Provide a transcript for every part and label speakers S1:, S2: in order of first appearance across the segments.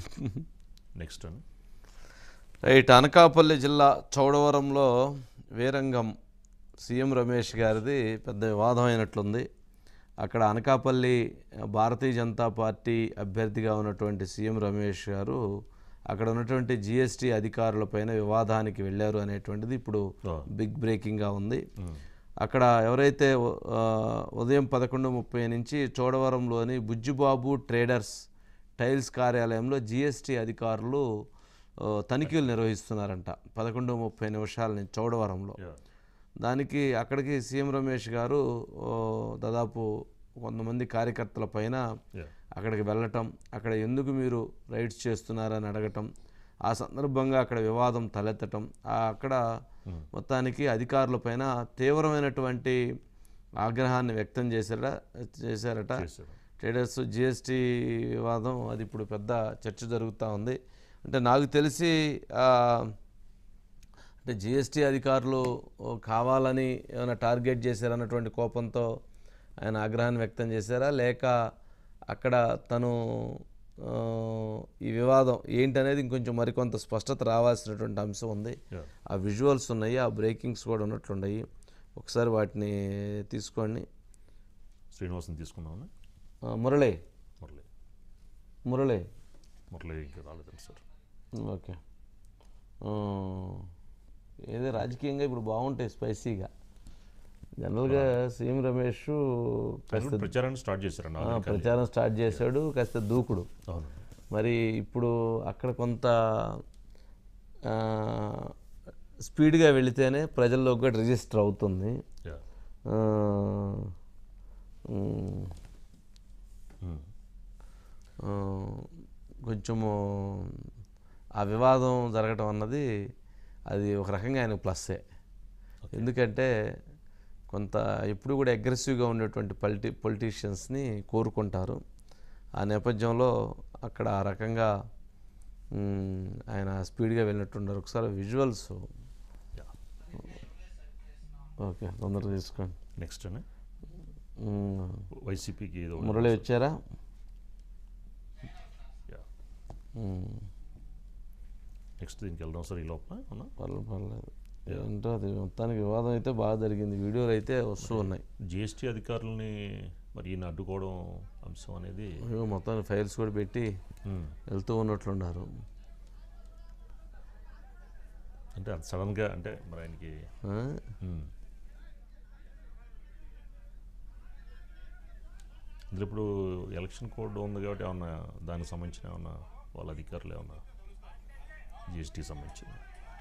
S1: Next అని
S2: right Anakapalli జిల్లా చౌడవరంలో వీరంగం CM Ramesh గారిది పెద్ద వివాదం అయినట్లుంది అక్కడ అనకాపల్లి భారతీయ జనతా పార్టీ అభ్యర్థిగా ఉన్నటువంటి సీఎం రమేష్ గారు అక్కడ ఉన్నటువంటి జిఎస్టీ అధికారులపైన వివాదానికి వెళ్ళారు అనేటువంటిది ఇప్పుడు
S1: Oh.
S2: బిగ్ బ్రేకింగ్గా ఉంది అక్కడ ఎవరైతే ఆ, ఉదయం పదకొండు ముప్పై నుంచి చోడవరంలోని బుజ్జిబాబు ట్రేడర్స్ టైల్స్ కార్యాలయంలో జిఎస్టీ అధికారులు ఆ, తనిఖీలు నిర్వహిస్తున్నారంట పదకొండు ముప్పై నిమిషాల నుంచి చౌడవరంలో
S1: Yeah.
S2: దానికి అక్కడికి సీఎం రమేష్ గారు ఓ, దాదాపు కొంతమంది కార్యకర్తల పైన
S1: Yeah.
S2: అక్కడికి వెళ్ళటం అక్కడ ఎందుకు మీరు రైడ్స్ చేస్తున్నారని అడగటం ఆ సందర్భంగా అక్కడ వివాదం తలెత్తటం ఆ అక్కడ మొత్తానికి అధికారులపైన తీవ్రమైనటువంటి ఆగ్రహాన్ని వ్యక్తం చేశారట చేశారట
S1: చేశారు.
S2: ట్రేడర్స్ జిఎస్టీ వివాదం అది ఇప్పుడు పెద్ద చర్చ జరుగుతూ ఉంది అంటే నాకు తెలిసి ఆ, అంటే జిఎస్టీ అధికారులు ఓ, కావాలని ఏమైనా టార్గెట్ చేశారన్నటువంటి కోపంతో ఆయన ఆగ్రహాన్ని వ్యక్తం చేశారా లేక అక్కడ తను ఆ, ఈ వివాదం ఏంటనేది ఇంకొంచెం మరికొంత స్పష్టత రావాల్సినటువంటి అంశం ఉంది
S1: Yeah.
S2: ఆ విజువల్స్ ఉన్నాయి ఆ బ్రేకింగ్స్ కూడా ఉన్నట్లున్నాయి ఒకసారి వాటిని తీసుకోండి
S1: శ్రీనివాసం తీసుకున్నామని
S2: ఆ, మురళి
S1: మురళి
S2: మురళి
S1: మురళి ఇంకా రాలేదండి సార్
S2: ఓకే ఆ, ఏదో రాజకీయంగా ఇప్పుడు బాగుంటాయి స్పైసీగా జనరల్గా సీఎం రమేష్
S1: ఆయన
S2: కాస్త
S1: కూడా ప్రచారాన్ని స్టార్ట్ చేశారండి
S2: ఆ,
S1: ఆల్రెడీ.
S2: ప్రచారం స్టార్ట్ చేశాడు కాస్త దూకుడు
S1: అవును
S2: మరి ఇప్పుడు అక్కడ కొంత ఆ, స్పీడ్గా వెళితేనే ప్రజల్లోకి కూడా రిజిస్టర్ అవుతుంది
S1: Yeah.
S2: ఆ, ఉమ్,
S1: Hmm.
S2: ఆ, కొంచెము ఆ వివాదం జరగటం అన్నది అది ఒక రకంగా ఆయనకు ప్లస్సే ఎందుకంటే కొంత ఎప్పుడు కూడా అగ్రెసివ్గా ఉండేటువంటి పొలిటి పొలిటీషియన్స్ని కోరుకుంటారు ఆ నేపథ్యంలో అక్కడ ఆ రకంగా మ్, ఆయన స్పీడ్గా వెళ్ళినట్టున్నారు ఒకసారి విజువల్స్
S1: Yeah.
S2: ఓకే తొందరగా తీసుకోండి
S1: నెక్స్ట్ అని
S2: మ్,
S1: వైసీపీకి ఏదో
S2: మురళి వచ్చారా
S1: Yeah.
S2: మ్,
S1: నెక్స్ట్ దీనికి వెళ్దాం సార్ ఈ లోపల అవునా
S2: పర్లేదు పర్లేదు ఏంటో అది మొత్తానికి వివాదం అయితే బాగా జరిగింది వీడియోలు అయితే వస్తూ ఉన్నాయి
S1: జిఎస్టీ అధికారులని మరి ఈయన అడ్డుకోవడం అంశం అనేది
S2: ఇవి మొత్తం ఫైల్స్ కూడా పెట్టి
S1: Hmm.
S2: వెళ్తూ ఉన్నట్లున్నారు
S1: అంటే అది సడన్గా అంటే మరి ఆయనకి
S2: ఆ?
S1: Hmm. ఇందులో ఇప్పుడు ఎలక్షన్ కోడ్ ఉంది కాబట్టి ఏమన్నా దానికి సంబంధించిన ఏమన్నా వాళ్ళ అధికారులు ఏమన్నా జిఎస్టీ సంబంధించింది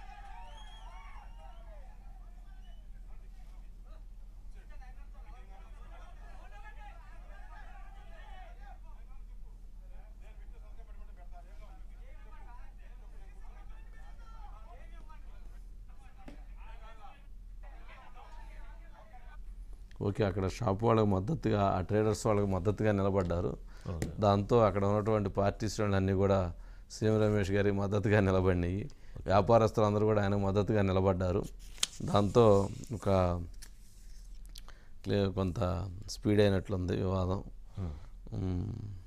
S2: ఓకే అక్కడ షాప్ వాళ్ళకి మద్దతుగా ఆ ట్రేడర్స్ వాళ్ళకి మద్దతుగా నిలబడ్డారు
S1: ఓకే.
S2: దాంతో అక్కడ ఉన్నటువంటి పార్టీ శ్రేణులు అన్నీ కూడా సీఎం రమేష్ గారికి మద్దతుగా నిలబడినాయి వ్యాపారస్తులు అందరూ కూడా ఆయన మద్దతుగా నిలబడ్డారు దాంతో ఒక క్లియర్ కొంత స్పీడ్ అయినట్లుంది వివాదం
S1: Hmm.
S2: మ్,